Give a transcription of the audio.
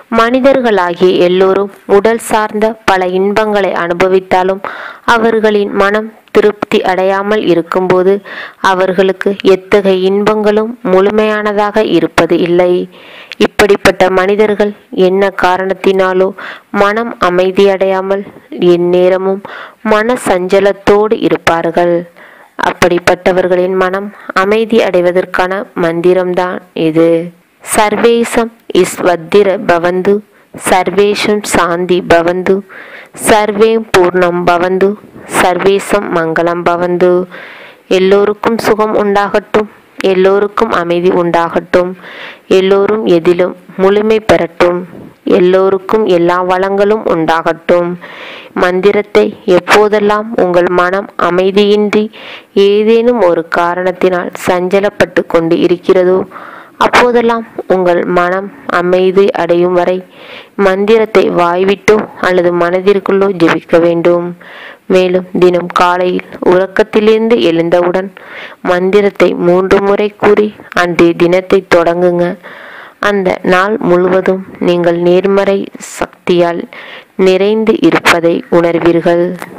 மனிதர்களாகிய எல்லோரும் உடல் சார்ந்த பல இன்பங்களை அனுபவித்தாலும் அவர்களின் மனம் திருப்தி அடையாமல் இருக்கும்போது அவர்களுக்கு எத்தகைய இன்பங்களும் முழுமையானதாக இருப்பது இல்லை இப்படிப்பட்ட மனிதர்கள் என்ன காரணத்தினாலோ மனம் அமைதியடையாமல் எந்நேரமும் மன சஞ்சலத்தோடு இருப்பார்கள் அப்படிப்பட்டவர்களின் மனம் அமைதி அடைவதற்கான மந்திரம்தான் இது சர்வேசம் இஸ்வத்திர பவந்து சர்வேஷம் சாந்தி பவந்து சர்வேம் பூர்ணம் பவந்து சர்வேசம் மங்களம் பவந்து எல்லோருக்கும் சுகம் உண்டாகட்டும் எல்லோருக்கும் அமைதி உண்டாகட்டும் எல்லோரும் எதிலும் முழுமை பெறட்டும் எல்லோருக்கும் எல்லா வளங்களும் உண்டாகட்டும் மந்திரத்தை எப்போதெல்லாம் உங்கள் மனம் அமைதியின்றி ஏதேனும் ஒரு காரணத்தினால் சஞ்சலப்பட்டு கொண்டு இருக்கிறதோ அப்போதெல்லாம் உங்கள் மனம் அமைதி அடையும் வரை மந்திரத்தை வாய்விட்டோ அல்லது மனதிற்குள்ளோ ஜெபிக்க வேண்டும் மேலும் தினம் காலையில் உறக்கத்திலிருந்து எழுந்தவுடன் மந்திரத்தை மூன்று முறை கூறி அன்றைய தினத்தை தொடங்குங்க அந்த நாள் முழுவதும் நீங்கள் நேர்மறை சக்தியால் நிறைந்து இருப்பதை உணர்வீர்கள்